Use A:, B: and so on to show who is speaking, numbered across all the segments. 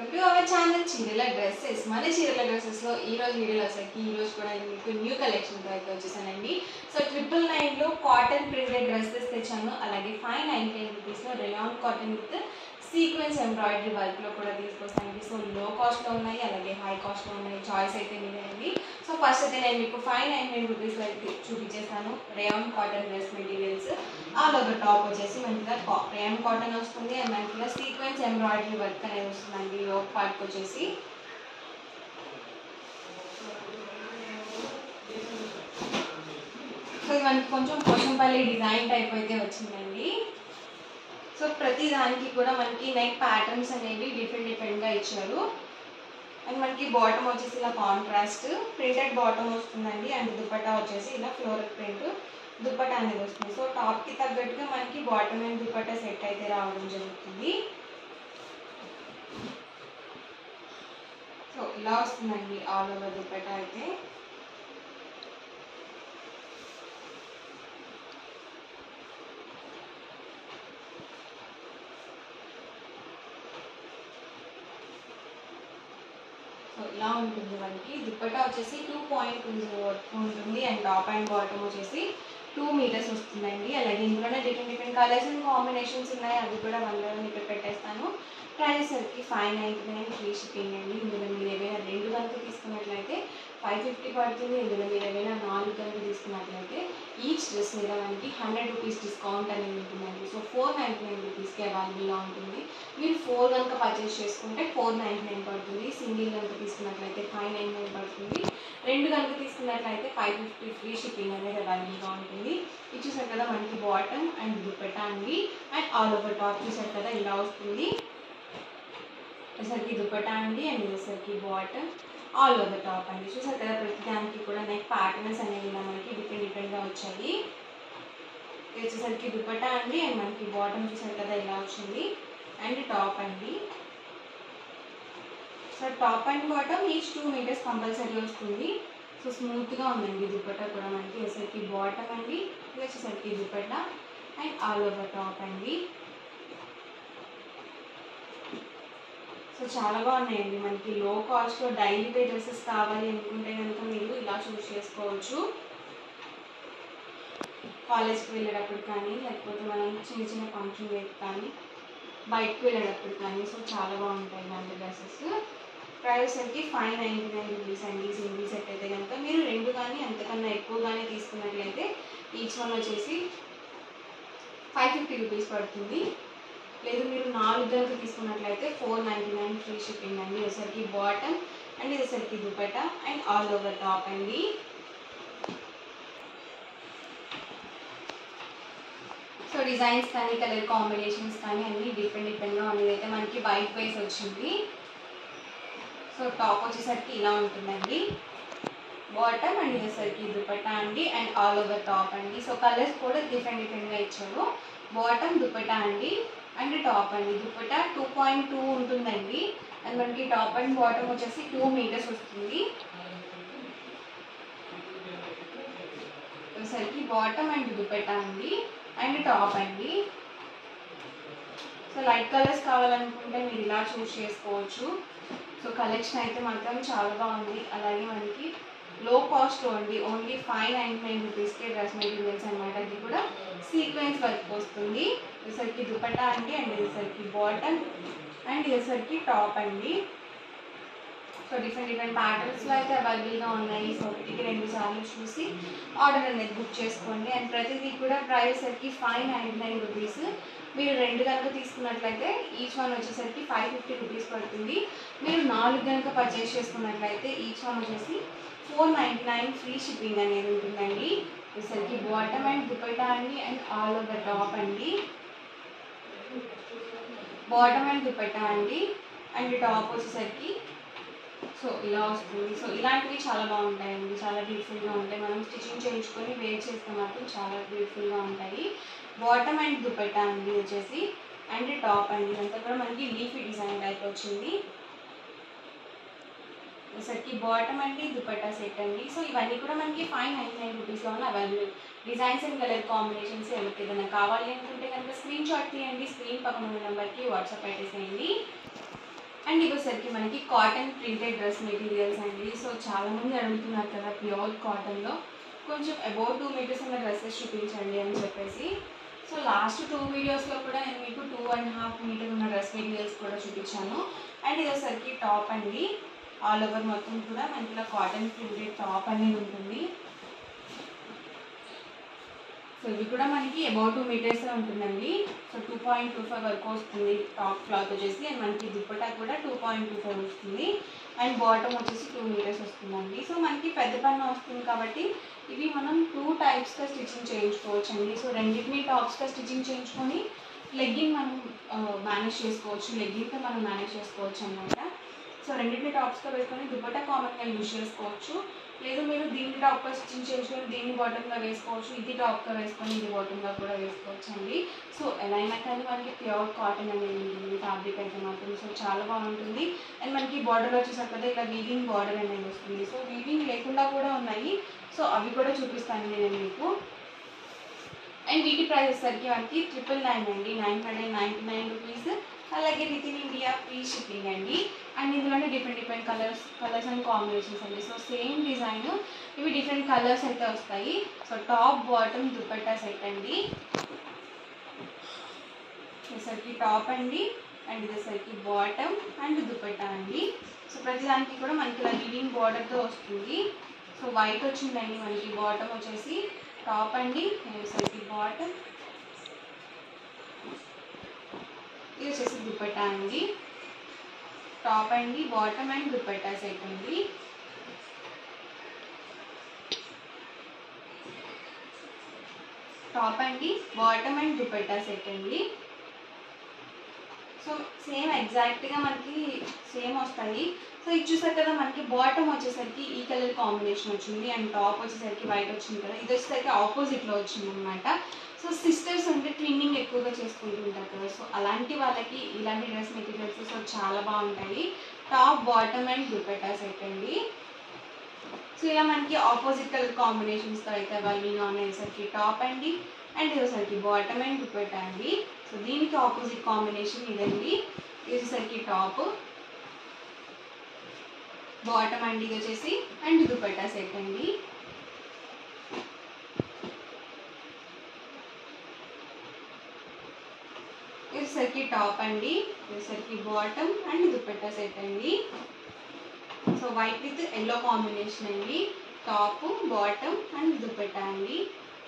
A: to our channel చీరల dresses మన చీరల డ్రెస్సెస్లో ఈ రోజు వీడియోలో వచ్చేసరికి ఈ రోజు కూడా నేను మీకు న్యూ కలెక్షన్తో అయితే వచ్చేసానండి సో ట్రిపుల్ నైన్లో కాటన్ ప్రింటెడ్ డ్రెస్సెస్ తెచ్చాను అలాగే ఫైవ్ నైన్ నైన్ రూపీస్లో rayon cotton with sequence embroidery వర్క్లో కూడా తీసుకొస్తానండి సో లో కాస్ట్లో ఉన్నాయి అలాగే హై కాస్ట్లో ఉన్నాయి చాయిస్ అయితే మీదేనండి సో ఫస్ట్ అయితే నేను మీకు ఫైవ్ నైన్ నైన్ రూపీస్లో అయితే చూపించేస్తాను rayon cotton dress materials all over top వచ్చేసి మంచిగా రేయాన్ కాటన్ వస్తుంది అండ్ మంచిగా సీక్వెన్స్ ఎంబ్రాయిడరీ వర్క్ అనేది వస్తుందండి యోగ్ పార్ట్కి వచ్చేసి సో ఇది మనకి కొంచెం పోషంపల్లి డిజైన్ టైప్ అయితే వచ్చిందండి సో ప్రతి దానికి కూడా మనకి నెక్ ప్యాటర్న్స్ అనేవి డిఫరెంట్ డిఫరెంట్గా ఇచ్చారు అండ్ మనకి బాటమ్ వచ్చేసి ఇలా కాంట్రాస్ట్ ప్రింటెడ్ బాటమ్ వస్తుందండి అండ్ దుపట్టా వచ్చేసి ఇలా ఫ్లోరల్ ప్రింట్ దుపట్టా అనేది వస్తుంది సో టాప్కి తగ్గట్టుగా మనకి బాటమ్ అండ్ దుపట్టా సెట్ అయితే రావడం జరుగుతుంది సో ఇలా వస్తుందండి ఆల్ ఓవర్ దుపట్టా అయితే సో ఇలా ఉంటుంది మనకి దుప్పట్టా వచ్చేసి టూ పాయింట్ టూ జీరో ఉంటుంది అండ్ టాప్ అండ్ బాటమ్ వచ్చేసి టూ మీటర్స్ వస్తుందండి అలాగే ఇందులోనే different different colours and combinations ఉన్నాయి అది కూడా వన్లో ఇక్కడ పెట్టేస్తాను ప్రైస్ సరికి five ninety nine free shipping అండి ఇందులో మీరు ఏవైనా రెండు కనుక తీసుకున్నట్లయితే ఫైవ్ ఫిఫ్టీ పడుతుంది ఇందులో మీరు ఏవైనా నాలుగు కనుక తీసుకున్నట్లయితే ఈచ్ డ్రెస్ మీద మనకి హండ్రెడ్ రూపీస్ డిస్కౌంట్ అనేది ఉంటుందండి సో ఫోర్ నైంటీ నైన్ రూపీస్కి అవైలబుల్గా ఉంటుంది మీరు ఫోర్ కనుక పర్చేస్ చేసుకుంటే ఫోర్ నైంటీ నైన్ పడుతుంది సింగిల్ కనుక తీసుకున్నట్లయితే ఫైవ్ నైన్ నైన్ పడుతుంది రెండు కనుక తీసుకున్నట్లయితే ఫైవ్ ఫిఫ్టీ ఫ్రీ షిప్పింగ్ అనేది అవైలబుల్గా ఉంటుంది ఇది చూసారు కదా మనకి బాటమ్ అండ్ దుపట్టా అండి అండ్ ఆల్ ఓవర్ టాప్ చూసారు కదా ఇలా వస్తుంది వచ్చేసరికి దుపట్టా అండి అండ్ వచ్చేసరికి బాటమ్ ఆల్ ఓవర్ టాప్ అండి చూసారు కదా ప్రతి దానికి కూడా నెక్ ప్యాటర్న్స్ అనేవి ఇలా మనకి డిఫరెంట్ డిఫరెంట్గా వచ్చాయి ఇది వచ్చేసరికి దుపట్టా అండి అండ్ మనకి బాటమ్ చూసారు కదా ఇలా వచ్చింది అండ్ టాప్ అండి so top and bottom each two meters compulsory వస్తుంది సో స్మూత్గా ఉందండి దుపట్టా కూడా మనకి వచ్చేసరికి బాటమ్ అండి ఇది వచ్చేసరికి dupatta and all over top అండి సో చాలా బాగున్నాయండి మనకి లో కాస్ట్లో డైలీ వే డ్రెస్సెస్ కావాలి అనుకుంటే కనుక మీరు ఇలా చూస్ చేసుకోవచ్చు కాలేజ్కి వెళ్ళేటప్పుడు కానీ లేకపోతే మనం చిన్న చిన్న ఫంక్షన్ వేర్ కానీ బయటకు వెళ్ళేటప్పుడు కానీ సో చాలా బాగుంటాయి ఇలాంటి డ్రెస్సెస్ ప్రైస్ అయితే ఫైవ్ నైంటీ నైన్ రూపీస్ అండి సింగిల్ సెట్ అయితే కనుక మీరు రెండు కానీ అంతకన్నా ఎక్కువ కానీ తీసుకున్నట్లయితే ఈచ్ వన్ వచ్చేసి ఫైవ్ ఫిఫ్టీ రూపీస్ పడుతుంది లేదు మీరు నాలుగు గంటలు తీసుకున్నట్లయితే four ninety nine free shipping అండి ఇదసరికి బాటమ్ అండ్ ఇదసరికి dupatta and all over top అండి సో డిజైన్స్ కానీ కలర్ కాంబినేషన్స్ కానీ అన్నీ డిఫరెంట్ డిఫరెంట్గా ఉన్నాయి అయితే మనకి వైట్ వైస్ వచ్చింది సో టాప్ వచ్చేసరికి ఇలా ఉంటుందండి బాటమ్ అండ్ ఇదేసరికి దుపట్టా అండి అండ్ ఆల్ ఓవర్ టాప్ అండి సో కలర్స్ కూడా డిఫరెంట్ డిఫరెంట్గా ఇచ్చారు బాటమ్ దుపట్టా అండి అండ్ టాప్ అండి దుపట్టా టూ పాయింట్ టూ ఉంటుందండి అండ్ మనకి టాప్ అండ్ బాటమ్ వచ్చేసి టూ మీటర్స్ వస్తుంది సరికి బాటమ్ అండ్ దుపట్టా అండి అండ్ టాప్ అండి సో లైట్ కలర్స్ కావాలనుకుంటే మీరు ఇలా చూస్ చేసుకోవచ్చు సో కలెక్షన్ అయితే మాత్రం చాలా బాగుంది అలాగే మనకి లో కాస్ట్లో అండి ఓన్లీ ఫైవ్ నైంటీ నైన్ రూపీస్కే డ్రెస్ మెటీరియల్స్ అనమాట అది కూడా సీక్వెన్స్ వర్క్ వస్తుంది ఇసరికి దుపట్టా అండి అండ్ ఇసరికి బాటమ్ అండ్ ఇసరికి టాప్ అండి సో డిఫరెంట్ డిఫరెంట్ ప్యాటర్న్స్లో అయితే అవైలబుల్గా ఉన్నాయి సో ఒకటికి రెండు సార్లు చూసి ఆర్డర్ అనేది బుక్ చేసుకోండి అండ్ ప్రతిదీ కూడా ప్రైస్ సరికి ఫైవ్ నైంటీ నైన్ రూపీస్ మీరు రెండు కనుక తీసుకున్నట్లయితే ఈచ్ వన్ వచ్చేసరికి ఫైవ్ ఫిఫ్టీ రూపీస్ పడుతుంది మీరు నాలుగు కనుక పర్చేస్ చేసుకున్నట్లయితే ఈచ్ వన్ వచ్చేసి four ninety nine free shipping అనేది ఉంటుందండి వచ్చేసరికి బాటమ్ అండ్ దుపట్టా అండి అండ్ ఆల్ ఓవర్ టాప్ అండి బాటమ్ అండ్ దుపట్టా అండి అండ్ టాప్ వచ్చేసరికి సో ఇలా వస్తుంది సో ఇలాంటివి చాలా బాగుంటాయండి చాలా బ్యూటిఫుల్గా ఉంటాయి మనం స్టిచ్చింగ్ చేయించుకొని వేర్ చేస్తే మాత్రం చాలా బ్యూటిఫుల్గా ఉంటాయి బాటమ్ అండ్ దుపట్టా అండి వచ్చేసి అండ్ టాప్ అండి ఇదంతా కూడా మనకి లీఫీ డిజైన్ టైప్ వచ్చింది సరికి బాటమ్ అండి దుపట్టా సెట్ అండి సో ఇవన్నీ కూడా మనకి ఫైవ్ నైంటీ నైన్ రూపీస్లో ఉన్న available designs and colour combinations ఎవరికి ఏదైనా కావాలి అనుకుంటే కనుక స్క్రీన్ షాట్ తీయండి స్క్రీన్ పక్కన ఉన్న నెంబర్కి వాట్సాప్ పెట్టేసేయండి అండ్ ఇవి వచ్చేసరికి మనకి కాటన్ ప్రింటెడ్ డ్రెస్ మెటీరియల్స్ అండి సో చాలా మంది అడుగుతున్నారు కదా ప్యూర్ కాటన్లో కొంచెం అబౌట్ టూ మీటర్స్ ఉన్న డ్రెస్సెస్ చూపించండి అని చెప్పేసి సో లాస్ట్ టూ వీడియోస్లో కూడా నేను మీకు టూ అండ్ హాఫ్ మీటర్ ఉన్న డ్రెస్ మెటీరియల్స్ కూడా చూపించాను అండ్ ఇది వచ్చేసరికి టాప్ అండి ఆల్ ఓవర్ మొత్తం కూడా మనకి ఇలా కాటన్ ప్రింటెడ్ టాప్ అనేది ఉంటుంది సో ఇది కూడా మనకి అబౌట్ టూ మీటర్స్ ఉంటుందండి so two point two five వరకు వస్తుంది టాప్ క్లాత్ వచ్చేసి అండ్ మనకి దుప్పటా కూడా టూ పాయింట్ టూ ఫైవ్ వస్తుంది అండ్ బాటమ్ వచ్చేసి టూ మీటర్స్ వస్తుందండి సో మనకి పెద్ద పన్ను వస్తుంది కాబట్టి ఇవి మనం టూ టైప్స్గా స్టిచ్చింగ్ చేయించుకోవచ్చు అండి సో రెండింటిని టాప్స్గా స్టిచ్చింగ్ చేయించుకొని లెగ్గింగ్ మనం మేనేజ్ చేసుకోవచ్చు లెగ్గింగ్తో మనం మేనేజ్ చేసుకోవచ్చు అనమాట సో రెండింటిని టాప్స్గా వేసుకొని దుప్పటా కామన్గా యూజ్ చేసుకోవచ్చు లేదు మీరు దీన్ని టాప్గా స్టిచ్చింగ్ చేసుకొని దీన్ని బాటమ్గా వేసుకోవచ్చు ఇది టాప్గా వేసుకొని ఇది బాటమ్గా కూడా వేసుకోవచ్చు అండి సో ఎలా అయినా కానీ మనకి ప్యూర్ కాటన్ అనేది ఉంటుంది ఫ్యాబ్రిక్ అయితే మాత్రం సో చాలా బాగుంటుంది అండ్ మనకి బార్డర్ వచ్చేసరికి కదా ఇలా వీవింగ్ బార్డర్ అనేది వస్తుంది సో వీవింగ్ లేకుండా కూడా ఉన్నాయి సో అవి కూడా చూపిస్తాను నేను మీకు అండ్ వీటి ప్రైస్ వచ్చేసరికి మనకి ట్రిపుల్ నైన్ అండి nine hundred ninety nine rupees అలాగే within India free shipping అండి అండ్ ఇందులోనే different different colours colours and combinations అండి సో సేమ్ డిజైన్ ఇవి డిఫరెంట్ కలర్స్ అయితే వస్తాయి so top bottom dupatta set అండి ఇదేసరికి టాప్ అండి అండ్ ఇదేసరికి బాటమ్ అండ్ దుపట్టా అండి సో ప్రతిదానికి కూడా మనకి ఇలా లివింగ్ బార్డర్తో వస్తుంది సో వైట్ వచ్చిందండి మనకి బాటమ్ వచ్చేసి టాప్ అండి ఇదేసరికి బాటమ్ ఇది వచ్చేసి దుపట్టా అండి టాప్ అండి బాటమ్ అండ్ దుపట్టా సెట్ అండి టాప్ అండి బాటమ్ అండ్ దుపట్టా సెట్ అండి సో సేమ్ ఎగ్జాక్ట్గా మనకి సేమ్ వస్తాయి సో ఇది చూసారు కదా మనకి బాటమ్ వచ్చేసరికి ఈ కలర్ కాంబినేషన్ వచ్చింది అండ్ టాప్ వచ్చేసరికి వైట్ వచ్చింది కదా ఇది వచ్చేసరికి ఆపోజిట్లో వచ్చింది అనమాట సో సిస్టర్స్ అంటే ట్విన్నింగ్ ఎక్కువగా చేసుకుంటూ ఉంటారు కదా సో అలాంటి వాళ్ళకి ఇలాంటి డ్రెస్ మెటీరియల్స్ సో చాలా బాగుంటాయి top bottom and dupatta set అండి సో ఇలా మనకి ఆపోజిట్ కలర్ కాంబినేషన్స్తో అయితే అవన్నీ అనేసరికి టాప్ అండి అండ్ ఇది వచ్చేసరికి బాటమ్ అండ్ దుపట్టా అండి సో దీనికి ఆపోజిట్ కాంబినేషన్ ఇదండి ఇది వచ్చేసరికి టాప్ బాటమ్ అండి ఇది వచ్చేసి అండ్ దుపట్టా సెట్ అండి ఇది వచ్చేసరికి టాప్ అండి ఇది వచ్చేసరికి బాటమ్ అండ్ దుపట్టా సెట్ అండి so white with yellow combination అండి టాప్ బాటమ్ అండ్ దుపట్టా అండి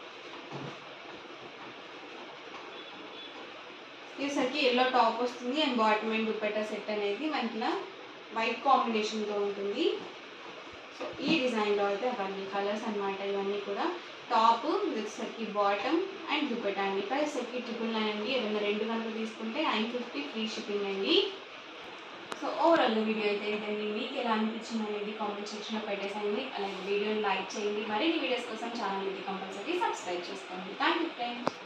A: ఇసరికి ఎల్లో టాప్ వస్తుంది and bottom and dupatta set అనేది మనకి ఇలా వైట్ కాంబినేషన్తో ఉంటుంది సో ఈ డిజైన్లో అయితే అవన్నీ కలర్స్ అన్నమాట ఇవన్నీ కూడా టాప్ వచ్చేసరికి బాటమ్ అండ్ దుపట్టా అండి ప్రైస్ వచ్చేసరికి ట్రిపుల్ నైన్ అండి ఏదైనా రెండు కనుక తీసుకుంటే నైన్ ఫిఫ్టీ ఫ్రీ షిప్పింగ్ అండి సో ఓవరాల్ వీడియో అయితే ఇదండి మీకు ఎలా అనిపించింది అనేది కామెంట్ సెక్షన్లో పెట్టేసేయండి అలాగే వీడియోని లైక్ చేయండి మరిన్ని వీడియోస్ కోసం ఛానల్ ఇది కంపల్సరీ సబ్స్క్రైబ్ చేసుకోండి థ్యాంక్ యూ ఫ్రెండ్స్